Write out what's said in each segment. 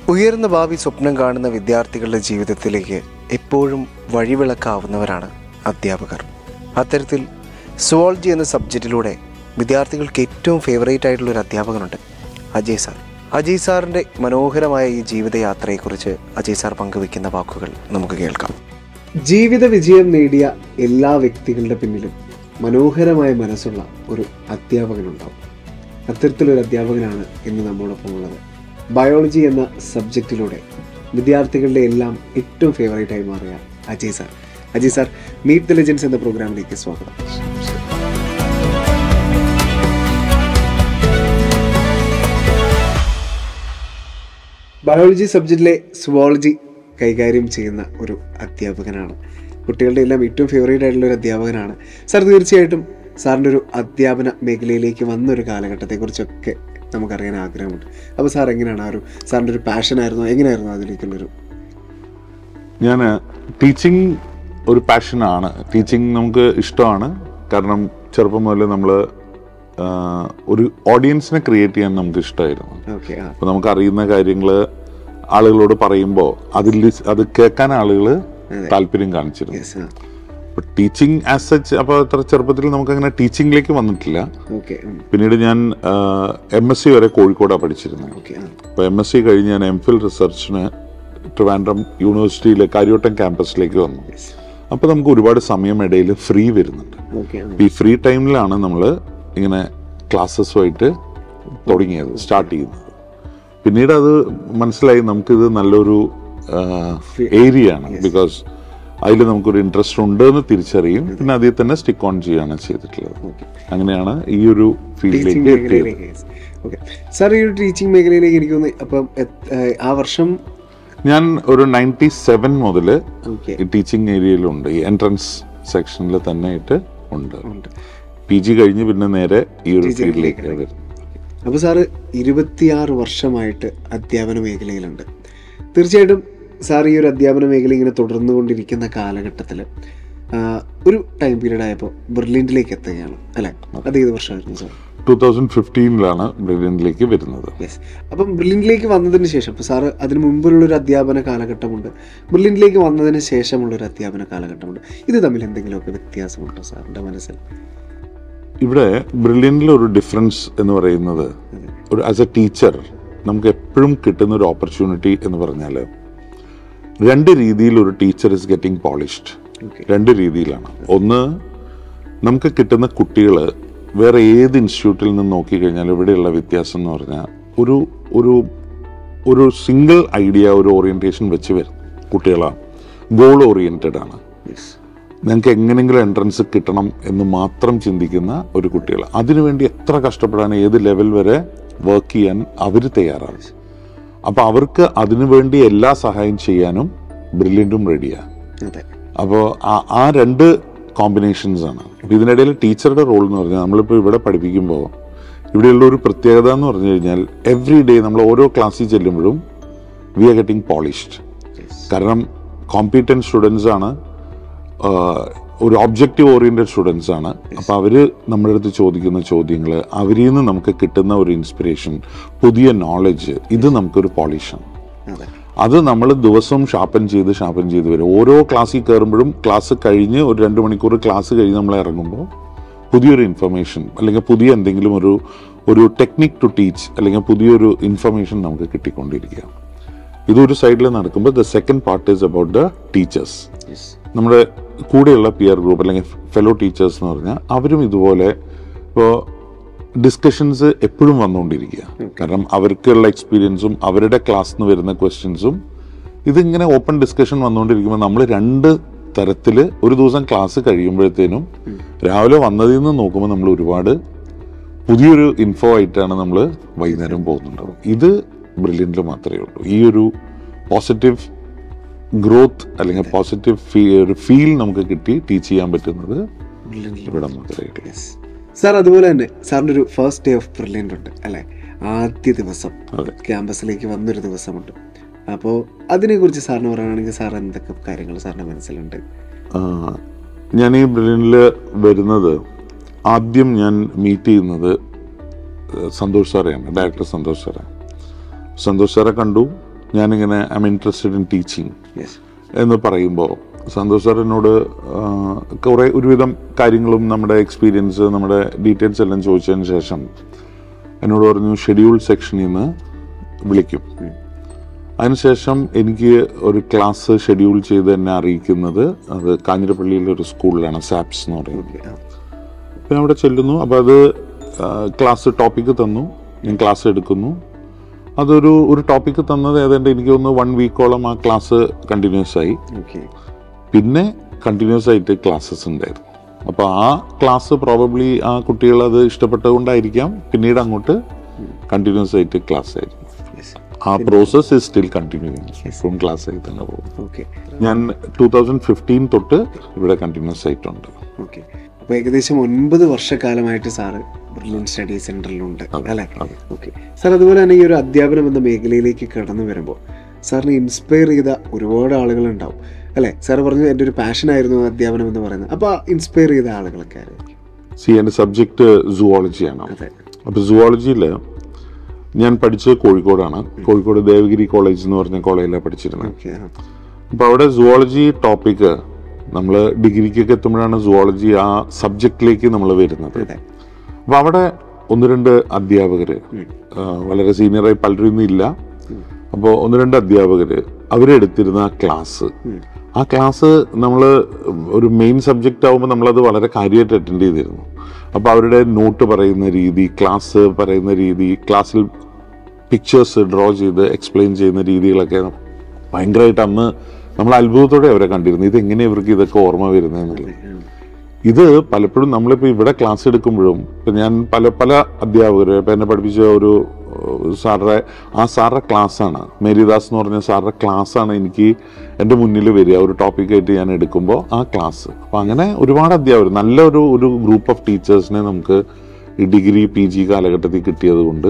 ഉയർന്ന ഭാവി സ്വപ്നം കാണുന്ന വിദ്യാർത്ഥികളുടെ ജീവിതത്തിലേക്ക് എപ്പോഴും വഴിവിളക്കാവുന്നവരാണ് അധ്യാപകർ അത്തരത്തിൽ സുവോളജി എന്ന സബ്ജക്റ്റിലൂടെ വിദ്യാർത്ഥികൾക്ക് ഏറ്റവും ഫേവറേറ്റ് ആയിട്ടുള്ള ഒരു അധ്യാപകനുണ്ട് അജയ് സാർ അജയ് സാറിൻ്റെ മനോഹരമായ ഈ ജീവിതയാത്രയെക്കുറിച്ച് അജയ് സാർ പങ്കുവെക്കുന്ന വാക്കുകൾ നമുക്ക് കേൾക്കാം ജീവിത വിജയം നേടിയ എല്ലാ വ്യക്തികളുടെ പിന്നിലും മനോഹരമായ മനസ്സുള്ള ഒരു അധ്യാപകനുണ്ടാവും അത്തരത്തിലൊരു അധ്യാപകനാണ് ഇന്ന് നമ്മോടൊപ്പം ഉള്ളത് ബയോളജി എന്ന സബ്ജക്റ്റിലൂടെ വിദ്യാർത്ഥികളുടെ എല്ലാം ഏറ്റവും ഫേവറേറ്റ് ആയി മാറിയ Ajay sir Ajay sir meet the legends എന്ന പ്രോഗ്രാമിലേക്ക് സ്വാഗതം ബയോളജി സബ്ജക്റ്റിലെ സുവോളജി കൈകാര്യം ചെയ്യുന്ന ഒരു അധ്യാപകനാണ് കുട്ടികളുടെ എല്ലാം ഏറ്റവും ഫേവറേറ്റ് ആയിട്ടുള്ള ഒരു അധ്യാപകനാണ് സാർ തീർച്ചയായിട്ടും സാറിൻ്റെ ഒരു അധ്യാപന മേഖലയിലേക്ക് വന്നൊരു കാലഘട്ടത്തെക്കുറിച്ചൊക്കെ നമുക്കറിയാൻ ആഗ്രഹമുണ്ട് അപ്പോൾ സാർ എങ്ങനെയാണ് ആ ഒരു സാറിൻ്റെ ഒരു പാഷനായിരുന്നു എങ്ങനെയായിരുന്നു അതിലേക്കുള്ളൊരു ഞാൻ ടീച്ചിങ് ഒരു പാഷനാണ് ടീച്ചിങ് നമുക്ക് ഇഷ്ടമാണ് കാരണം ചെറുപ്പം മുതൽ നമ്മൾ ഒരു ഓഡിയൻസിനെ ക്രിയേറ്റ് ചെയ്യാൻ നമുക്ക് ഇഷ്ടമായിരുന്നു ഓക്കെ ആ അപ്പോൾ നമുക്ക് അറിയുന്ന കാര്യങ്ങൾ ആളുകളോട് പറയുമ്പോൾ അതിൽ അത് കേൾക്കാൻ ആളുകൾ താല്പര്യം കാണിച്ചിരുന്നു യെസ് ആ അപ്പോൾ ടീച്ചിങ് ആസ് സച്ച് അപ്പോൾ അത്ര ചെറുപ്പത്തിൽ നമുക്ക് അങ്ങനെ ടീച്ചിങ്ങിലേക്ക് വന്നിട്ടില്ല ഓക്കെ പിന്നീട് ഞാൻ എം എസ് സി വരെ കോഴിക്കോടാണ് പഠിച്ചിരുന്നത് ഓക്കെ ആ അപ്പോൾ എം എസ് സി കഴിഞ്ഞ് ഞാൻ എം ഫിൽ റിസർച്ചിന് ട്രിവാൻഡ്രം യൂണിവേഴ്സിറ്റിയിലെ കാര്യവട്ടം ക്യാമ്പസിലേക്ക് വന്നു യെസ് അപ്പോൾ നമുക്ക് ഒരുപാട് സമയം ഇടയിൽ ഫ്രീ വരുന്നുണ്ട് ഓക്കെ ആ അപ്പോൾ ഈ ഫ്രീ ടൈമിലാണ് നമ്മൾ ഇങ്ങനെ ക്ലാസ്സസുമായിട്ട് തുടങ്ങിയത് സ്റ്റാർട്ട് ചെയ്യുന്നത് പിന്നീട് അത് മനസ്സിലായി നമുക്കിത് നല്ലൊരു ഏരിയ ആണ് ബിക്കോസ് അതിൽ നമുക്കൊരു ഇൻട്രസ്റ്റ് ഉണ്ട് എന്ന് തിരിച്ചറിയും പിന്നെ അതിൽ തന്നെ സ്റ്റിക്ക് ഓൺ ചെയ്യുകയാണ് ചെയ്തിട്ടുള്ളത് അങ്ങനെയാണ് ഈ ഒരു ടീച്ചിങ് ഫീൽഡിലേക്ക് എത്തിയത് മേഖലയിലേക്ക് ഓക്കെ സാർ ഈ ഒരു ടീച്ചിങ് മേഖലയിലേക്ക് എനിക്ക് തോന്നുന്നു അപ്പം എത്- ഏഹ് ആ വർഷം ഞാൻ ഒരു നയൻറ്റി സെവൻ മുതൽ ഓക്കെ ഈ ടീച്ചിങ് ഏരിയയിലുണ്ട് ഈ എൻട്രൻസ് സെക്ഷനിൽ തന്നെ ആയിട്ട് ഉണ്ട് ഉണ്ട് പി ജി കഴിഞ്ഞ് പിന്നെ നേരെ ഈ ഒരു ടീച്ചിങ്ങിലേക്ക് ഫീൽഡിലേക്ക് വരുന്നു അപ്പോൾ സാറ് ഇരുപത്തിയാറ് വർഷമായിട്ട് അധ്യാപന മേഖലയിലുണ്ട് തീർച്ചയായിട്ടും സാർ ഈ ഒരു അധ്യാപന മേഖല ഇങ്ങനെ തുടർന്നുകൊണ്ടിരിക്കുന്ന കാലഘട്ടത്തിൽ ഒരു ടൈം പീരീഡ് ആയപ്പോൾ ബെർലിനിലേക്ക് എത്തുകയാണ് അല്ലേ അത് ഏത് വർഷമായിരുന്നു സാർ ടൂ തൗസൻഡ് ഫിഫ്റ്റീനിലാണ് ബ്രില്യനിലേക്ക് വരുന്നത് യെസ് അപ്പം ബ്രില്ലിനിലേക്ക് വന്നതിന് ശേഷം ഇപ്പോൾ സാറ് അതിന് മുമ്പുള്ള ഒരു അധ്യാപന കാലഘട്ടമുണ്ട് ബ്രില്ലിനിലേക്ക് വന്നതിന് ശേഷമുള്ള ഒരു അധ്യാപന കാലഘട്ടമുണ്ട് ഇത് തമ്മിൽ എന്തെങ്കിലുമൊക്കെ വ്യത്യാസമുണ്ടോ സാറിൻ്റെ മനസ്സിൽ ഇവിടെ ബ്രില്യനിൽ ഒരു ഡിഫറൻസ് എന്ന് പറയുന്നത് ഒരു ആസ് എ ടീച്ചർ നമുക്ക് എപ്പോഴും കിട്ടുന്ന ഒരു ഓപ്പർച്യൂണിറ്റി എന്ന് പറഞ്ഞാൽ രണ്ട് രീതിയിൽ ഒരു teacher is getting polished okay രണ്ട് രീതിയിലാണ് ഒന്ന് നമുക്ക് കിട്ടുന്ന കുട്ടികൾ വേറെ ഏത് ഇൻസ്റ്റിറ്റ്യൂട്ടിൽ നിന്ന് നോക്കിക്കഴിഞ്ഞാൽ ഇവിടെയുള്ള വ്യത്യാസം എന്ന് പറഞ്ഞാൽ ഒരു ഒരു ഒരു സിംഗിൾ ഐഡിയ ഒരു ഓറിയന്റേഷൻ വെച്ച് വരും കുട്ടികളാണ് ഗോൾ ഓറിയന്റഡ് ആണ് യെസ് ഞങ്ങൾക്ക് എങ്ങനെയെങ്കിലും എൻട്രൻസ് കിട്ടണം എന്ന് മാത്രം ചിന്തിക്കുന്ന ഒരു കുട്ടികൾ അതിനുവേണ്ടി എത്ര കഷ്ടപ്പെടാൻ ഏത് ലെവൽ വരെ വർക്ക് ചെയ്യാൻ അവർ തയ്യാറാണ് അപ്പോൾ അവർക്ക് അതിനുവേണ്ടി എല്ലാ സഹായം ചെയ്യാനും ബ്രില്യൻറ്റും റെഡിയാണ് അതെ അപ്പോൾ ആ രണ്ട് കോമ്പിനേഷൻസ് ആണ് അപ്പോൾ ഇതിനിടയിൽ ടീച്ചറുടെ റോൾ എന്ന് പറഞ്ഞാൽ നമ്മളിപ്പോൾ ഇവിടെ പഠിപ്പിക്കുമ്പോൾ ഇവിടെയുള്ള ഒരു പ്രത്യേകത എന്ന് പറഞ്ഞു കഴിഞ്ഞാൽ എവറി ഡേ നമ്മൾ ഓരോ ക്ലാസ്സിൽ ചെല്ലുമ്പോഴും വി ആർ ഗെറ്റിംഗ് പോളിഷ്ഡ് കാരണം കോമ്പീറ്റൻറ്റ് സ്റ്റുഡൻസ് ആണ് ആഹ്, ഒരു ഒബ്ജക്റ്റീവ് ഓറിയന്റഡ് സ്റ്റുഡൻസ് ആണ് അപ്പോൾ അവർ നമ്മുടെ അടുത്ത് ചോദിക്കുന്ന ചോദ്യങ്ങൾ അവരിൽ നിന്ന് നമുക്ക് കിട്ടുന്ന ഒരു ഇൻസ്പിറേഷൻ പുതിയ നോളജ് ഇത് നമുക്കൊരു പോളിഷാണ് അതെ അത് നമ്മൾ ദിവസവും ഷാപ്പൻ ചെയ്ത് ഷാപ്പൻ ചെയ്ത് വരും ഓരോ ക്ലാസ്സിൽ കയറുമ്പോഴും ക്ലാസ് കഴിഞ്ഞ് ഒരു രണ്ട് മണിക്കൂർ ക്ലാസ് കഴിഞ്ഞ് നമ്മൾ ഇറങ്ങുമ്പോൾ പുതിയൊരു ഇൻഫർമേഷൻ അല്ലെങ്കിൽ പുതിയ എന്തെങ്കിലും ഒരു ഒരു ടെക്നിക് ടു ടീച്ച് അല്ലെങ്കിൽ പുതിയൊരു ഇൻഫർമേഷൻ നമുക്ക് കിട്ടിക്കൊണ്ടിരിക്കുക ഇതൊരു സൈഡിൽ നടക്കുമ്പോൾ the second part is about the teachers yes നമ്മുടെ കൂടെയുള്ള പിയർ ഗ്രൂപ്പ് അല്ലെങ്കിൽ ഫെലോ ടീച്ചേഴ്സ് എന്ന് പറഞ്ഞാൽ അവരും ഇതുപോലെ ഇപ്പോൾ ഡിസ്കഷൻസ് എപ്പോഴും വന്നുകൊണ്ടിരിക്കുക കാരണം അവർക്കുള്ള എക്സ്പീരിയൻസും അവരുടെ ക്ലാസ്സിൽ നിന്ന് വരുന്ന ക്വസ്റ്റ്യൻസും ഇതിങ്ങനെ ഓപ്പൺ ഡിസ്കഷൻ വന്നുകൊണ്ടിരിക്കുമ്പോൾ നമ്മൾ രണ്ട് തരത്തിൽ ഒരു ദിവസം ക്ലാസ് കഴിയുമ്പോഴത്തേനും രാവിലെ വന്നതിൽ നിന്ന് നോക്കുമ്പോൾ നമ്മൾ ഒരുപാട് പുതിയൊരു ഇൻഫോ ആയിട്ടാണ് നമ്മൾ വൈകുന്നേരം പോകുന്നുണ്ടാവും ഇത് ബ്രില്യൻറ്റിൽ മാത്രമേ ഉള്ളൂ ഈ ഒരു പോസിറ്റീവ് ഗ്രോത്ത് അല്ലെങ്കിൽ പോസിറ്റീവ് ഫീ ഒരു ഫീൽ നമുക്ക് കിട്ടി ടീച്ച് ചെയ്യാൻ പറ്റുന്നത് ഇവിടെ മാത്രമേ ഉള്ളൂ യെസ് സാർ അതുപോലെ തന്നെ സാറിൻ്റെ ഒരു ഫസ്റ്റ് ഡേ ഓഫ് ബ്രില്യൻ്റ് ഉണ്ട് അല്ലേ ആദ്യ ദിവസം അതെ. ക്യാമ്പസിലേക്ക് വന്നൊരു ദിവസമുണ്ട് അപ്പോൾ അതിനെക്കുറിച്ച് സാറിന് പറയുകയാണെങ്കിൽ സാർ എന്തൊക്കെ കാര്യങ്ങൾ സാറിൻ്റെ മനസ്സിലുണ്ട് ആ, ഞാൻ ഈ ബ്രില്യനിൽ വരുന്നത് ആദ്യം ഞാൻ മീറ്റ് ചെയ്യുന്നത് സന്തോഷ് സാറെയാണ് ഡയറക്ടർ സന്തോഷ് സാറെ സന്തോഷ് സാറെ കണ്ടു ഞാനിങ്ങനെ I'm interested in teaching yes എന്ന് പറയുമ്പോൾ സന്തോഷ് സാർ എന്നോട് കുറേ ഒരുവിധം കാര്യങ്ങളും നമ്മുടെ എക്സ്പീരിയൻസ് നമ്മുടെ ഡീറ്റെയിൽസ് എല്ലാം ചോദിച്ചതിന് ശേഷം എന്നോട് പറഞ്ഞു ഷെഡ്യൂൾ സെക്ഷനിൽ നിന്ന് വിളിക്കും അതിനുശേഷം എനിക്ക് ഒരു ക്ലാസ് ഷെഡ്യൂൾ ചെയ്ത് എന്നെ അറിയിക്കുന്നത് അത് കാഞ്ഞിരപ്പള്ളിയിലെ ഒരു സ്കൂളിലാണ് സാപ്സ് എന്ന് പറയുന്നത് അപ്പോൾ ഞാൻ അവിടെ ചെല്ലുന്നു അപ്പോൾ അത് ക്ലാസ് ടോപ്പിക്ക് തന്നു ഞാൻ ക്ലാസ് എടുക്കുന്നു അതൊരു ഒരു ടോപ്പിക്ക് തന്നത് ഏതാണ്ട് എനിക്ക് തോന്നുന്നു വൺ വീക്കോളം ആ ക്ലാസ് കണ്ടിന്യൂസ് ആയി ഓക്കെ പിന്നെ കണ്ടിന്യൂസ് ആയിട്ട് ക്ലാസ്സസ് ഉണ്ടായിരുന്നു അപ്പോൾ ആ ക്ലാസ് പ്രോബബ്ലി ആ കുട്ടികൾ അത് ഇഷ്ടപ്പെട്ടതുകൊണ്ടായിരിക്കാം പിന്നീട് അങ്ങോട്ട് കണ്ടിന്യൂസ് ആയിട്ട് ക്ലാസ് ആയിരുന്നു യെസ് ആ പ്രോസസ് ഇസ് സ്റ്റിൽ കണ്ടിന്യൂയിങ് ഇപ്പം ക്ലാസ് ആയി തന്നെ പോകും ഓക്കെ ഞാൻ ടൂ തൗസൻഡ് ഫിഫ്റ്റീൻ തൊട്ട് ഇവിടെ കണ്ടിന്യൂസ് ആയിട്ടുണ്ട് ഓക്കെ അപ്പോൾ ഏകദേശം ഒൻപത് വർഷക്കാലമായിട്ട് സാറ് ബ്രില്യൻ സ്റ്റഡി സെന്ററിലുണ്ട് അതെ, അല്ലേ അതെ. ഓക്കെ സാർ അതുപോലെ തന്നെ ഈ ഒരു അധ്യാപനം എന്ന മേഖലയിലേക്ക് കടന്നു വരുമ്പോൾ സാറിനെ ഇൻസ്പയർ ചെയ്ത ഒരുപാട് ആളുകൾ ഉണ്ടാവും അല്ലേ സാർ പറഞ്ഞു എൻ്റെ ഒരു പാഷനായിരുന്നു അധ്യാപനം എന്ന് പറയുന്നത് അപ്പോൾ ഇൻസ്പയർ ചെയ്ത ആളുകളൊക്കെ ആരായിരിക്കും സി എൻ്റെ സബ്ജക്റ്റ് സുവോളജിയാണ് അതെ അപ്പോൾ സുവോളജിയിൽ ഞാൻ പഠിച്ചത് കോഴിക്കോടാണ് കോഴിക്കോട് ദേവഗിരി കോളേജ് എന്ന് പറഞ്ഞ കോളേജിലാണ് പഠിച്ചിരുന്നത് ഓക്കെ ആ അപ്പോൾ അവിടെ സുവോളജി ടോപ്പിക്ക് നമ്മൾ ഡിഗ്രിക്കൊക്കെ എത്തുമ്പോഴാണ് സുവോളജി ആ സബ്ജക്റ്റിലേക്ക് നമ്മൾ വരുന്നത് അതെ അപ്പോൾ അവിടെ ഒന്ന് രണ്ട് അധ്യാപകർ വളരെ സീനിയറായി പലരും ഇന്നും ഇല്ല അപ്പോൾ ഒന്ന് രണ്ട് അധ്യാപകർ അവരെടുത്തിരുന്ന ആ ക്ലാസ് ആ ക്ലാസ് നമ്മൾ ഒരു മെയിൻ സബ്ജക്റ്റ് ആകുമ്പോൾ നമ്മളത് വളരെ കാര്യമായിട്ട് അറ്റൻഡ് ചെയ്തിരുന്നു അപ്പോൾ അവരുടെ നോട്ട് പറയുന്ന രീതി ക്ലാസ് പറയുന്ന രീതി ക്ലാസ്സിൽ പിക്ചേഴ്സ് ഡ്രോ ചെയ്ത് എക്സ്പ്ലെയിൻ ചെയ്യുന്ന രീതികളൊക്കെ ഭയങ്കരമായിട്ട് അന്ന് നമ്മൾ അത്ഭുതത്തോടെ അവരെ കണ്ടിരുന്നു ഇതെങ്ങനെ ഇവർക്ക് ഇതൊക്കെ ഓർമ്മ വരുന്നതെന്നുള്ളത് ഇത് പലപ്പോഴും നമ്മളിപ്പോൾ ഇവിടെ ക്ലാസ് എടുക്കുമ്പോഴും ഇപ്പം ഞാൻ പല പല അധ്യാപകർ ഇപ്പം എന്നെ പഠിപ്പിച്ച ഒരു ഏഹ്, സാറുടെ ആ സാറുടെ ക്ലാസ്സാണ് മേരിദാസ് എന്ന് പറഞ്ഞ സാറുടെ ക്ലാസ്സാണ് എനിക്ക് എൻ്റെ മുന്നിൽ വരിക ഒരു ടോപ്പിക്കായിട്ട് ഞാൻ എടുക്കുമ്പോൾ ആ ക്ലാസ് അപ്പം അങ്ങനെ ഒരുപാട് അധ്യാപകർ നല്ലൊരു ഒരു ഗ്രൂപ്പ് ഓഫ് ടീച്ചേഴ്സിനെ നമുക്ക് ഈ ഡിഗ്രി പി ജി കാലഘട്ടത്തിൽ കിട്ടിയത് കൊണ്ട്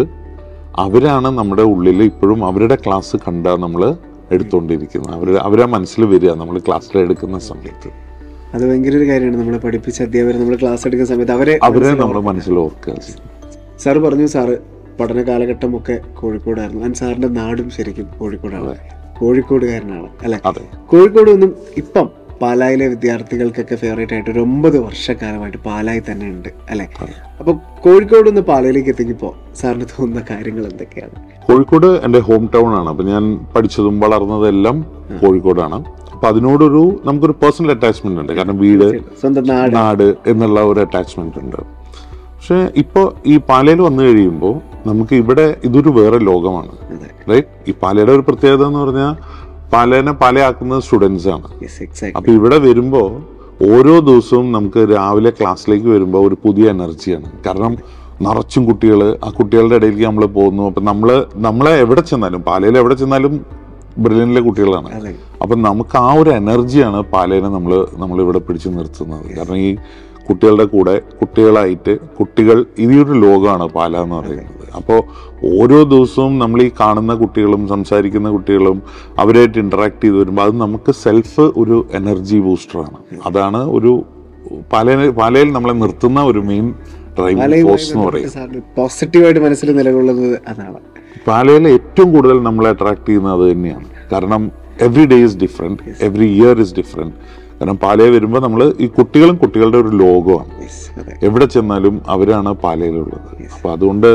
അവരാണ് നമ്മുടെ ഉള്ളിൽ ഇപ്പോഴും അവരുടെ ക്ലാസ് കണ്ട നമ്മൾ എടുത്തുകൊണ്ടിരിക്കുന്നത് അവർ അവരെ മനസ്സിൽ വരിക നമ്മൾ ക്ലാസ്സിൽ എടുക്കുന്ന സമയത്ത് അത് ഭയങ്കര ഒരു കാര്യമാണ് നമ്മളെ പഠിപ്പിച്ച അധ്യാപകർ നമ്മൾ ക്ലാസ് എടുക്കുന്ന സമയത്ത് അവരെ അവരെ മനസ്സിൽ നമ്മൾ ഓർക്കണം. മനസ്സിൽ ഓർക്കുക സാറ് പറഞ്ഞു സാറ് പഠന കാലഘട്ടമൊക്കെ കോഴിക്കോടായിരുന്നു ആൻഡ് സാറിന്റെ നാടും ശരിക്കും കോഴിക്കോടാണ് കോഴിക്കോടുകാരനാണ് അല്ലെ അതെ കോഴിക്കോട് നിന്നും ഇപ്പം പാലായിലെ വിദ്യാർത്ഥികൾക്കൊക്കെ ഫേവറേറ്റ് ആയിട്ട് ഒരു ഒമ്പത് വർഷക്കാലമായിട്ട് പാലായി തന്നെ ഉണ്ട് അല്ലെ അപ്പൊ കോഴിക്കോട് നിന്ന് പാലയിലേക്ക് എത്തിക്കുമ്പോ സാറിന് തോന്നുന്ന കാര്യങ്ങൾ എന്തൊക്കെയാണ് കോഴിക്കോട് എൻ്റെ ഹോം ടൗൺ ആണ് അപ്പം ഞാൻ പഠിച്ചതും വളർന്നതെല്ലാം കോഴിക്കോടാണ് അപ്പം അതിനോടൊരു നമുക്കൊരു പേഴ്സണൽ അറ്റാച്ച്മെന്റ് ഉണ്ട് കാരണം വീട് സ്വന്തം നാട് നാട് എന്നുള്ള ഒരു അറ്റാച്ച്മെന്റ് ഉണ്ട് പക്ഷെ ഇപ്പോൾ ഈ പാലയിൽ വന്നു കഴിയുമ്പോൾ നമുക്ക് ഇവിടെ ഇതൊരു വേറെ ലോകമാണ് അതെ റൈറ്റ് ഈ പാലയുടെ ഒരു പ്രത്യേകത എന്ന് പറഞ്ഞാൽ പാലേനെ പാലയാക്കുന്നത് സ്റ്റുഡൻസ് ആണ് യെസ് എക്സാക്ട് അപ്പൊ ഇവിടെ വരുമ്പോൾ ഓരോ ദിവസവും നമുക്ക് രാവിലെ ക്ലാസ്സിലേക്ക് വരുമ്പോൾ ഒരു പുതിയ എനർജിയാണ് കാരണം നിറച്ചും കുട്ടികൾ ആ കുട്ടികളുടെ ഇടയിലേക്ക് നമ്മൾ പോകുന്നു അപ്പം നമ്മൾ നമ്മളെ എവിടെ ചെന്നാലും പാലയിൽ എവിടെ ചെന്നാലും ബ്രില്യനിലെ കുട്ടികളാണ് അതെ അപ്പം നമുക്ക് ആ ഒരു എനർജിയാണ് പാലേനെ നമ്മൾ നമ്മളിവിടെ പിടിച്ചു നിർത്തുന്നത് കാരണം ഈ കുട്ടികളുടെ കൂടെ കുട്ടികളായിട്ട് കുട്ടികൾ ഈ ഒരു ലോകമാണ് പാല എന്ന് പറയുന്നത് അപ്പോൾ ഓരോ ദിവസവും നമ്മൾ ഈ കാണുന്ന കുട്ടികളും സംസാരിക്കുന്ന കുട്ടികളും അവരായിട്ട് ഇന്ററാക്ട് ചെയ്ത് വരുമ്പോൾ അത് നമുക്ക് സെൽഫ് ഒരു എനർജി ബൂസ്റ്ററാണ് അതാണ് ഒരു പാലയിൽ പാലയിൽ നമ്മളെ നിർത്തുന്ന ഒരു മെയിൻ ഡ്രൈവിംഗ് ഫോഴ്സ് എന്ന് പറയുന്നത് സാറിന് പോസിറ്റീവായിട്ട് മനസ്സിൽ നിലകൊള്ളുന്നത് അതാണ് പാലയിൽ ഏറ്റവും കൂടുതൽ നമ്മളെ അട്രാക്ട് ചെയ്യുന്നത് അത് തന്നെയാണ് കാരണം every day is different every year is different കാരണം പാലയിൽ വരുമ്പോൾ നമ്മൾ ഈ കുട്ടികളും കുട്ടികളുടെ ഒരു ലോകമാണ് യെസ് അതെ എവിടെ ചെന്നാലും അവരാണ് പാലയിലുള്ളത് അപ്പോൾ അതുകൊണ്ട്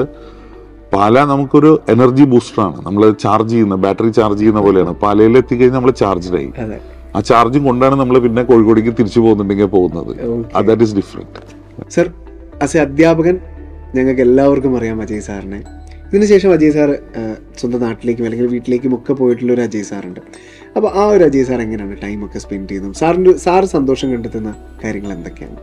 പാല നമുക്കൊരു എനർജി ബൂസ്റ്ററാണ് നമ്മൾ ചാർജ് ചെയ്യുന്ന ബാറ്ററി ചാർജ് ചെയ്യുന്ന പോലെയാണ് പാലയിൽ എത്തിക്കഴിഞ്ഞാൽ നമ്മൾ ചാർജ്ഡായി അതെ ആ ചാർജും കൊണ്ടാണ് നമ്മൾ പിന്നെ കോഴിക്കോടേക്ക് തിരിച്ചു പോകുന്നുണ്ടെങ്കിൽ പോകുന്നത് Okay. That is different sir as a അധ്യാപകൻ ഞങ്ങൾക്ക് എല്ലാവർക്കും അറിയാം അജയ് സാറിനെ ഇതിനുശേഷം അജയ് സാർ സ്വന്തം നാട്ടിലേക്കും അല്ലെങ്കിൽ വീട്ടിലേക്കും ഒക്കെ പോയിട്ടുള്ള ഒരു അജയ് സാറുണ്ട് അപ്പോൾ ആ ഒരു അജയ് സാർ എങ്ങനെയാണ് ടൈമൊക്കെ സ്പെൻഡ് ചെയ്യുന്നത് സാറിൻ്റെ സാറ് സന്തോഷം കണ്ടെത്തുന്ന കാര്യങ്ങൾ എന്തൊക്കെയാണ്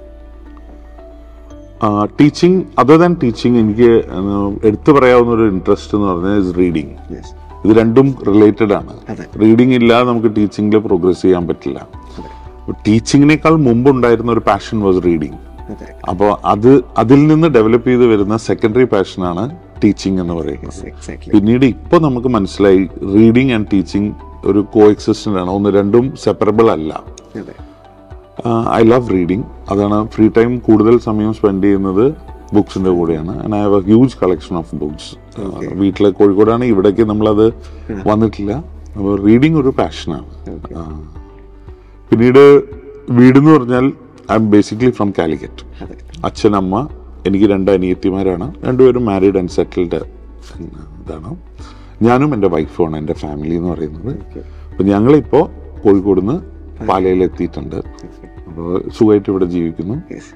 ടീച്ചിങ് അതർ ദാൻ ടീച്ചിങ് എനിക്ക് ഏഹ്, എടുത്തു പറയാവുന്ന ഒരു ഇൻട്രസ്റ്റ് എന്ന് പറഞ്ഞാൽ ഇസ് റീഡിങ് യെസ് ഇത് രണ്ടും റിലേറ്റഡ് ആണ് അതെ റീഡിംഗ് ഇല്ലാതെ നമുക്ക് ടീച്ചിങ്ങിൽ പ്രോഗ്രസ് ചെയ്യാൻ പറ്റില്ല ടീച്ചിങ്ങിനേക്കാൾ മുമ്പ് ഉണ്ടായിരുന്ന ഒരു പാഷൻ വാസ് റീഡിങ് അതെ അപ്പോൾ അത് അതിൽ നിന്ന് ഡെവലപ്പ് ചെയ്ത് വരുന്ന സെക്കൻഡറി പാഷനാണ് ടീച്ചിങ് എന്ന് പറയുന്നത് എക്സാക്ട്ലി പിന്നീട് ഇപ്പോൾ നമുക്ക് മനസ്സിലായി റീഡിങ് ആൻഡ് ടീച്ചിങ് ഒരു കോ എക്സിസ്റ്റന്റ് ആണ് ഒന്ന് രണ്ടും സെപ്പറബിൾ അല്ല അതെ ഐ ലവ് റീഡിങ് അതാണ് ഫ്രീ ടൈം കൂടുതൽ സമയം സ്പെൻഡ് ചെയ്യുന്നത് ബുക്സിന്റെ കൂടെയാണ് and I have a huge collection of books വീട്ടിലെ കോഴിക്കോടാണ് ഇവിടേക്ക് നമ്മളത് വന്നിട്ടില്ല അപ്പോൾ റീഡിങ് ഒരു പാഷനാണ് Okay. പിന്നീട് വീടെന്ന് പറഞ്ഞാൽ I'm basically from Calicut അതെ അച്ഛൻ അമ്മ എനിക്ക് രണ്ട് അനിയത്തിമാരാണ് രണ്ടുപേരും മാരീഡ് ആൻഡ് സെറ്റിൽഡ് ഇതാണ് ഞാനും എൻ്റെ വൈഫുമാണ് എൻ്റെ ഫാമിലി എന്ന് പറയുന്നത് ഓക്കെ അപ്പം ഞങ്ങളിപ്പോൾ കോഴിക്കോട് നിന്ന് പാലയിൽ എത്തിയിട്ടുണ്ട് അപ്പോൾ സുഖമായിട്ട് ഇവിടെ ജീവിക്കുന്നു യെസ്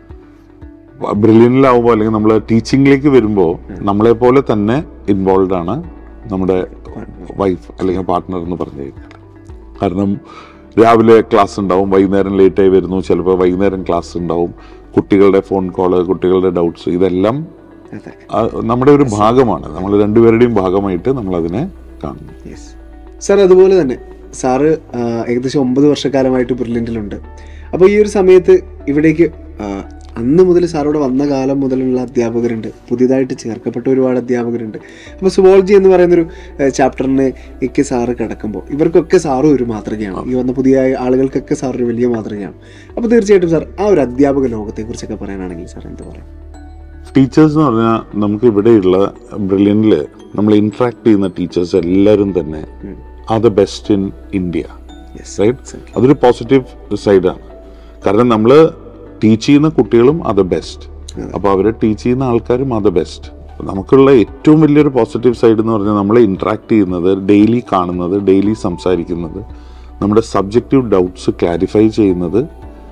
ബ്രില്യനിലാവുമ്പോൾ അല്ലെങ്കിൽ നമ്മൾ ടീച്ചിങ്ങിലേക്ക് വരുമ്പോൾ നമ്മളെ പോലെ തന്നെ ഇൻവോൾവ് ആണ് നമ്മുടെ വൈഫ് അല്ലെങ്കിൽ പാർട്ട്ണർ എന്ന് പറഞ്ഞു കഴിഞ്ഞാൽ കാരണം രാവിലെ ക്ലാസ് ഉണ്ടാവും വൈകുന്നേരം ലേറ്റായി വരുന്നു ചിലപ്പോൾ വൈകുന്നേരം ക്ലാസ് ഉണ്ടാവും കുട്ടികളുടെ ഫോൺ കോള് കുട്ടികളുടെ ഡൗട്ട്സ് ഇതെല്ലാം അതെ ആ, നമ്മുടെ ഒരു ഭാഗമാണ് നമ്മൾ രണ്ടുപേരുടെയും ഭാഗമായിട്ട് നമ്മൾ അതിനെ കാണുന്നു യെസ് സാർ അതുപോലെ തന്നെ സാറ് ആ, ഏകദേശം ഒമ്പത് വർഷക്കാലമായിട്ട് ബ്രില്യൻറ്റിലുണ്ട് അപ്പോൾ ഈ ഒരു സമയത്ത് ഇവിടേക്ക് ആ, അന്ന് മുതൽ സാറോട് വന്ന കാലം മുതലുള്ള അധ്യാപകരുണ്ട് പുതിയതായിട്ട് ചേർക്കപ്പെട്ട ഒരുപാട് അധ്യാപകരുണ്ട് അപ്പോൾ സുവോളജി എന്ന് പറയുന്നൊരു ചാപ്റ്ററിന് ഒക്കെ സാറ് കിടക്കുമ്പോൾ ഇവർക്കൊക്കെ സാറും ഒരു മാതൃകയാണ് ഈ വന്ന പുതിയ ആളുകൾക്കൊക്കെ സാർ ഒരു വലിയ മാതൃകയാണ് അപ്പോൾ തീർച്ചയായിട്ടും സാർ ആ ഒരു അധ്യാപക ലോകത്തെക്കുറിച്ചൊക്കെ പറയാനാണെങ്കിൽ സാർ എന്ത് പറയും ടീച്ചേഴ്സ് എന്ന് പറഞ്ഞാൽ നമുക്ക് ഇവിടെയുള്ള ബ്രില്യനിൽ നമ്മൾ ഇന്ററാക്ട് ചെയ്യുന്ന ടീച്ചേഴ്സ് എല്ലാവരും തന്നെ are the best in India yes right അതൊരു പോസിറ്റീവ് സൈഡാണ് കാരണം നമ്മൾ ടീച്ച് ചെയ്യുന്ന കുട്ടികളും ആർ ദ ബെസ്റ്റ് അപ്പോൾ അവരെ ടീച്ച് ചെയ്യുന്ന ആൾക്കാരും ആർ ദ ബെസ്റ്റ് നമുക്കുള്ള ഏറ്റവും വലിയൊരു പോസിറ്റീവ് സൈഡ് എന്ന് പറഞ്ഞാൽ നമ്മൾ ഇന്ററാക്ട് ചെയ്യുന്നത് ഡെയിലി കാണുന്നത് ഡെയിലി സംസാരിക്കുന്നത് നമ്മുടെ സബ്ജക്റ്റീവ് ഡൗട്ട്സ് ക്ലാരിഫൈ ചെയ്യുന്നത്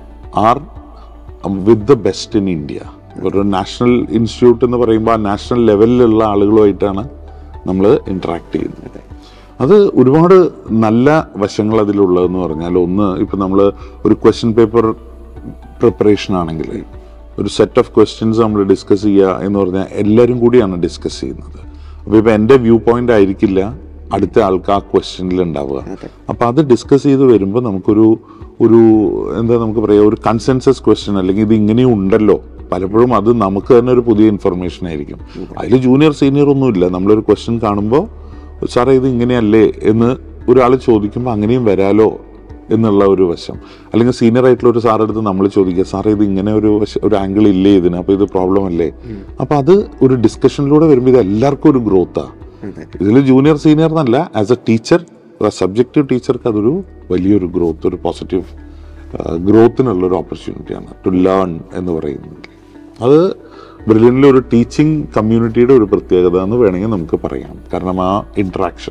are with the best in India ഒരു നാഷണൽ ഇൻസ്റ്റിറ്റ്യൂട്ട് എന്ന് പറയുമ്പോൾ ആ നാഷണൽ ലെവലിലുള്ള ആളുകളുമായിട്ടാണ് നമ്മൾ ഇന്ററാക്ട് ചെയ്യുന്നത് അത് ഒരുപാട് നല്ല വശങ്ങൾ അതിലുള്ളതെന്ന് പറഞ്ഞാൽ ഒന്ന് ഇപ്പം നമ്മൾ ഒരു ക്വസ്റ്റ്യൻ പേപ്പർ പ്രിപ്പറേഷൻ ആണെങ്കിൽ ഒരു സെറ്റ് ഓഫ് ക്വസ്റ്റ്യൻസ് നമ്മൾ ഡിസ്കസ് ചെയ്യുക എന്ന് പറഞ്ഞാൽ എല്ലാവരും കൂടിയാണ് ഡിസ്കസ് ചെയ്യുന്നത് അപ്പോൾ ഇപ്പം എൻ്റെ വ്യൂ പോയിന്റ് ആയിരിക്കില്ല അടുത്ത ആൾക്ക് ആ ക്വസ്റ്റ്യനിൽ ഉണ്ടാവുക അതെ. അപ്പോൾ അത് ഡിസ്കസ് ചെയ്ത് വരുമ്പോൾ നമുക്കൊരു ഒരു എന്താ നമുക്ക് പറയാ ഒരു കൺസെൻസസ് ക്വസ്റ്റ്യൻ അല്ലെങ്കിൽ ഇത് ഇങ്ങനെയും ഉണ്ടല്ലോ പലപ്പോഴും അത് നമുക്ക് തന്നെ ഒരു പുതിയ ഇൻഫർമേഷൻ ആയിരിക്കും അതിൽ ജൂനിയർ സീനിയർ ഒന്നുമില്ല നമ്മളൊരു ക്വസ്റ്റ്യൻ കാണുമ്പോൾ സാറേ ഇത് ഇങ്ങനെയല്ലേ എന്ന് ഒരാൾ ചോദിക്കുമ്പോൾ അങ്ങനെയും വരാലോ എന്നുള്ള ഒരു വശം അല്ലെങ്കിൽ സീനിയർ ആയിട്ടുള്ള ഒരു സാറെ അടുത്ത് നമ്മൾ ചോദിക്കുക സാറേ ഇത് ഇങ്ങനെ ഒരു വശ- ഒരു ആംഗിൾ ഇല്ലേ ഇതിന് അപ്പോൾ ഇത് പ്രോബ്ലം അല്ലേ അപ്പോൾ അത് ഒരു ഡിസ്കഷനിലൂടെ വരുമ്പോൾ ഇത് എല്ലാവർക്കും ഒരു ഗ്രോത്താണ് അതെ ഇതിൽ ജൂനിയർ സീനിയർ എന്നല്ല ആസ് എ ടീച്ചർ സബ്ജക്റ്റീവ് ടീച്ചർക്ക് അതൊരു വലിയൊരു ഗ്രോത്ത് ഒരു പോസിറ്റീവ് ഗ്രോത്തിനുള്ള ഒരു ഓപ്പർച്യൂണിറ്റിയാണ് ടു ലേൺ എന്ന് പറയുന്നത് അത് ബ്രില്യനിലെ ഒരു ടീച്ചിങ് കമ്മ്യൂണിറ്റിയുടെ ഒരു പ്രത്യേകത എന്ന് വേണമെങ്കിൽ നമുക്ക് പറയാം കാരണം ആ ഇൻട്രാക്ഷൻ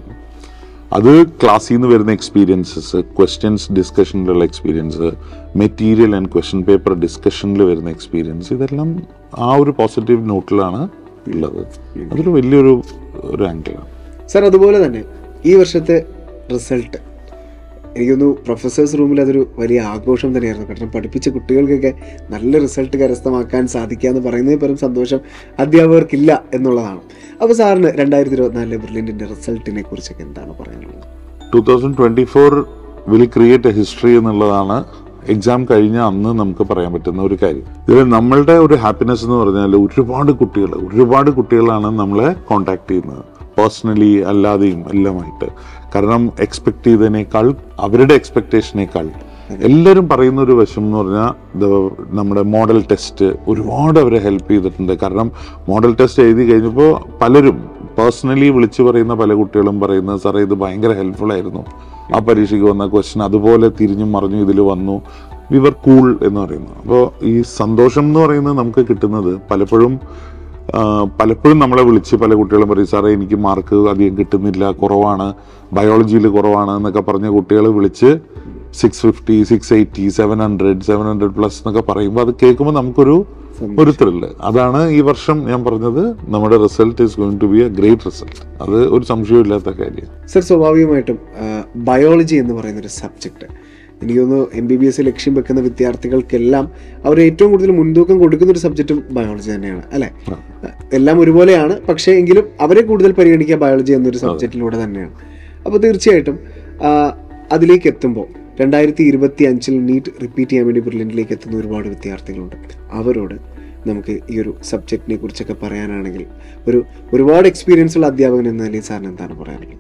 അത് ക്ലാസ്സിൽ നിന്ന് വരുന്ന എക്സ്പീരിയൻസസ് ക്വസ്റ്റ്യൻസ് ഡിസ്കഷനിലുള്ള experience material and question paper ഡിസ്കഷനിൽ വരുന്ന എക്സ്പീരിയൻസ് ഇതെല്ലാം ആ ഒരു പോസിറ്റീവ് നോട്ടിലാണ് ഉള്ളത് അതൊരു വലിയൊരു ഒരു ആംഗിളാണ് സാർ അതുപോലെ തന്നെ ഈ വർഷത്തെ റിസൾട്ട് എനിക്കൊന്നു പ്രൊഫസേഴ്സ് റൂമിൽ അതൊരു വലിയ ആഘോഷം തന്നെയായിരുന്നു കാരണം പഠിപ്പിച്ച കുട്ടികൾക്കൊക്കെ നല്ല റിസൾട്ട് കരസ്ഥമാക്കാൻ സാധിക്കുക എന്ന് പറയുന്നതിൽ പരം സന്തോഷം അധ്യാപകർക്കില്ല എന്നുള്ളതാണ് അപ്പോൾ സാറിന് രണ്ടായിരത്തി ഇരുപത്തിനാലിലെ ബ്രില്യൻറ്റിൻ്റെ റിസൾട്ടിനെ കുറിച്ചൊക്കെ എന്താണ് പറയാനുള്ളത് two thousand twenty four will create a history എന്നുള്ളതാണ് എക്സാം കഴിഞ്ഞ അന്ന് നമുക്ക് പറയാൻ പറ്റുന്ന ഒരു കാര്യം ഇതിൽ നമ്മളുടെ ഒരു ഹാപ്പിനെസ് എന്ന് പറഞ്ഞാൽ ഒരുപാട് കുട്ടികൾ ഒരുപാട് കുട്ടികളാണ് നമ്മളെ കോണ്ടാക്ട് ചെയ്യുന്നത് പേഴ്സണലി അല്ലാതെയും എല്ലാമായിട്ട് കാരണം എക്സ്പെക്ട് ചെയ്തതിനേക്കാൾ അവരുടെ എക്സ്പെക്ടേഷനേക്കാൾ എല്ലാവരും പറയുന്ന ഒരു വശം എന്ന് പറഞ്ഞാൽ ഇത് നമ്മുടെ മോഡൽ ടെസ്റ്റ് ഒരുപാട് അവരെ ഹെൽപ്പ് ചെയ്തിട്ടുണ്ട് കാരണം മോഡൽ ടെസ്റ്റ് എഴുതി കഴിഞ്ഞപ്പോൾ പലരും പേഴ്സണലി വിളിച്ചു പറയുന്ന പല കുട്ടികളും പറയുന്നത് സാറേ ഇത് ഭയങ്കര ഹെൽപ്ഫുൾ ആയിരുന്നു ആ പരീക്ഷയ്ക്ക് വന്ന ക്വസ്റ്റ്യൻ അതുപോലെ തിരിഞ്ഞും മറിഞ്ഞും ഇതിൽ വന്നു വിവർ കൂൾ എന്ന് പറയുന്നു അപ്പോൾ ഈ സന്തോഷം എന്ന് പറയുന്നത് നമുക്ക് കിട്ടുന്നത് പലപ്പോഴും ആ, പലപ്പോഴും നമ്മളെ വിളിച്ച് പല കുട്ടികളും പറയും സാറേ എനിക്ക് മാർക്ക് അധികം കിട്ടുന്നില്ല കുറവാണ് ബയോളജിയിൽ കുറവാണ് എന്നൊക്കെ പറഞ്ഞ കുട്ടികളെ വിളിച്ച് six fifty six eighty seven hundred seven hundred plus എന്നൊക്കെ പറയുമ്പോൾ അത് കേൾക്കുമ്പോൾ നമുക്കൊരു ഒരു ത്രില്ല് അതാണ് ഈ വർഷം ഞാൻ പറഞ്ഞത് നമ്മുടെ result is going to be a great result അത് ഒരു സംശയമില്ലാത്ത കാര്യം സർ സ്വാഭാവികമായിട്ടും ബയോളജി എന്ന് പറയുന്നൊരു സബ്ജക്റ്റ് എനിക്ക് തോന്നുന്നു എം ബി ബി എസ് ലക്ഷ്യം വെക്കുന്ന വിദ്യാർത്ഥികൾക്കെല്ലാം അവർ ഏറ്റവും കൂടുതൽ മുൻതൂക്കം കൊടുക്കുന്ന ഒരു സബ്ജക്റ്റും ബയോളജി തന്നെയാണ് അല്ലേ എല്ലാം ഒരുപോലെയാണ് പക്ഷേ എങ്കിലും അവരെ കൂടുതൽ പരിഗണിക്കുക ബയോളജി എന്നൊരു സബ്ജക്റ്റിലൂടെ തന്നെയാണ് അപ്പോൾ തീർച്ചയായിട്ടും ആ, അതിലേക്ക് എത്തുമ്പോൾ രണ്ടായിരത്തി ഇരുപത്തി അഞ്ചിൽ നീറ്റ് റിപ്പീറ്റ് ചെയ്യാൻ വേണ്ടി ബ്രില്യൻറ്റിലേക്ക് എത്തുന്ന ഒരുപാട് വിദ്യാർത്ഥികളുണ്ട് അവരോട് നമുക്ക് ഈ ഒരു സബ്ജക്റ്റിനെ കുറിച്ചൊക്കെ പറയാനാണെങ്കിൽ ഒരു ഒരുപാട് എക്സ്പീരിയൻസ് ഉള്ള അധ്യാപകൻ എന്ന നിലയിൽ സാറിന് എന്താണ് പറയാനുള്ളത്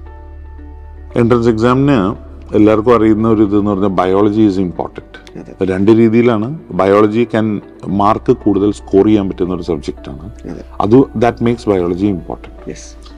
എൻട്രൻസ് എക്സാമിന് എല്ലാവർക്കും അറിയുന്ന ഒരു ഇത് എന്ന് പറഞ്ഞാൽ ബയോളജി ഈസ് ഇമ്പോർട്ടൻറ്റ് അതെ രണ്ട് രീതിയിലാണ് ബയോളജി ക്യാൻ മാർക്ക് കൂടുതൽ സ്കോർ ചെയ്യാൻ പറ്റുന്ന ഒരു സബ്ജക്റ്റാണ് അതെ അത് that makes biology important yes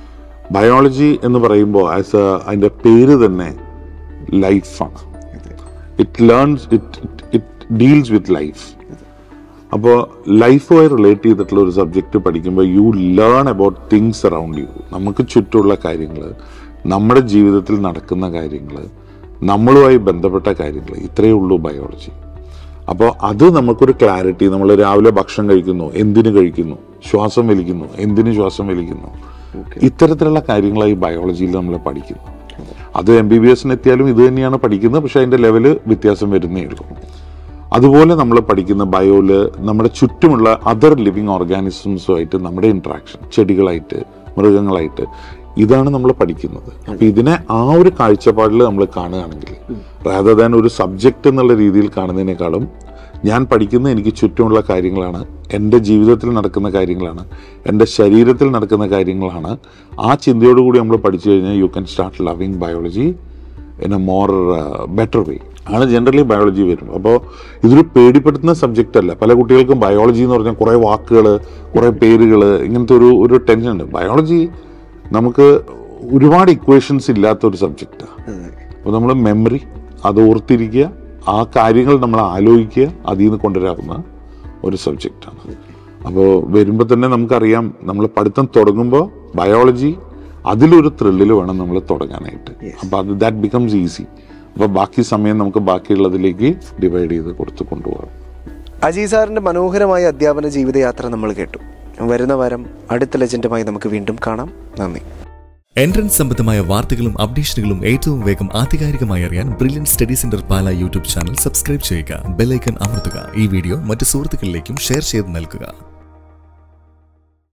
biology എന്ന് പറയുമ്പോൾ ആസ് അതിൻ്റെ പേര് തന്നെ ലൈഫാണ് it learns it it deals with life അപ്പോൾ ലൈഫുമായി റിലേറ്റ് ചെയ്തിട്ടുള്ള ഒരു സബ്ജക്റ്റ് പഠിക്കുമ്പോൾ you learn about things around you നമുക്ക് ചുറ്റുമുള്ള കാര്യങ്ങൾ നമ്മുടെ ജീവിതത്തിൽ നടക്കുന്ന കാര്യങ്ങൾ നമ്മളുമായി ബന്ധപ്പെട്ട കാര്യങ്ങൾ ഇത്രയേ ഉള്ളൂ ബയോളജി അപ്പോൾ അത് നമുക്കൊരു ക്ലാരിറ്റി നമ്മൾ രാവിലെ ഭക്ഷണം കഴിക്കുന്നു എന്തിനു കഴിക്കുന്നു ശ്വാസം വലിക്കുന്നു എന്തിനു ശ്വാസം വലിക്കുന്നു ഇത്തരത്തിലുള്ള കാര്യങ്ങളായി ബയോളജിയിൽ നമ്മൾ പഠിക്കുന്നു അത് എം ബി ബി എസിന് എത്തിയാലും ഇത് തന്നെയാണ് പഠിക്കുന്നത് പക്ഷെ അതിൻ്റെ ലെവല് വ്യത്യാസം വരുന്നേ ഉള്ളൂ അതുപോലെ നമ്മൾ പഠിക്കുന്ന ബയോയില് നമ്മുടെ ചുറ്റുമുള്ള അതർ ലിവിങ് ഓർഗാനിസംസുമായിട്ട് നമ്മുടെ ഇൻട്രാക്ഷൻ ചെടികളായിട്ട് മൃഗങ്ങളായിട്ട് ഇതാണ് നമ്മൾ പഠിക്കുന്നത് അപ്പൊ ഇതിനെ ആ ഒരു കാഴ്ചപ്പാടിൽ നമ്മൾ കാണുകയാണെങ്കിൽ റാദർ ദാൻ ഒരു സബ്ജക്റ്റ് എന്നുള്ള രീതിയിൽ കാണുന്നതിനേക്കാളും ഞാൻ പഠിക്കുന്ന എനിക്ക് ചുറ്റുമുള്ള കാര്യങ്ങളാണ് എൻ്റെ ജീവിതത്തിൽ നടക്കുന്ന കാര്യങ്ങളാണ് എൻ്റെ ശരീരത്തിൽ നടക്കുന്ന കാര്യങ്ങളാണ് ആ ചിന്തയോടുകൂടി നമ്മൾ പഠിച്ചു കഴിഞ്ഞാൽ you can start loving biology in a more better way ആണ് ജനറലി ബയോളജി വരും അപ്പോൾ ഇതൊരു പേടിപ്പെടുത്തുന്ന സബ്ജക്റ്റ് അല്ല പല കുട്ടികൾക്കും ബയോളജി എന്ന് പറഞ്ഞാൽ കുറേ വാക്കുകൾ കുറേ പേരുകൾ ഇങ്ങനത്തെ ഒരു ഒരു ടെൻഷൻ ഉണ്ട് ബയോളജി നമുക്ക് ഒരുപാട് ഇക്വേഷൻസ് ഇല്ലാത്ത ഒരു സബ്ജക്റ്റാണ് അപ്പോൾ നമ്മൾ മെമ്മറി അത് ഓർത്തിരിക്കുക ആ കാര്യങ്ങൾ നമ്മൾ ആലോചിക്കുക അതിൽ നിന്ന് കൊണ്ടുവരാവുന്ന ഒരു സബ്ജക്റ്റാണ് അപ്പോൾ വരുമ്പോൾ തന്നെ നമുക്കറിയാം നമ്മൾ പഠിത്തം തുടങ്ങുമ്പോൾ ബയോളജി അതിലൊരു ത്രില്ലിൽ വേണം നമ്മൾ തുടങ്ങാനായിട്ട് അപ്പോൾ അത് ദാറ്റ് ബിക്കംസ് ഈസി അപ്പോൾ ബാക്കി സമയം നമുക്ക് ബാക്കിയുള്ളതിലേക്ക് ഡിവൈഡ് ചെയ്ത് കൊടുത്ത് കൊണ്ടുപോകാം അജീസ് സാറിന്റെ മനോഹരമായ അധ്യാപന ജീവിതയാത്ര നമ്മൾ കേട്ടു വരുന്ന വാരം അടുത്ത ലെജൻഡുമായി നമുക്ക് വീണ്ടും കാണാം നന്ദി എൻട്രൻസ് സംബന്ധമായ വാർത്തകളും അപ്ഡേഷനുകളും ഏറ്റവും വേഗം ആധികാരികമായി അറിയാൻ brilliant study centre Pala YouTube channel subscribe ചെയ്യുക ബെല്ലൈക്കൺ അമർത്തുക ഈ വീഡിയോ മറ്റ് സുഹൃത്തുക്കളിലേക്കും ഷെയർ ചെയ്ത് നൽകുക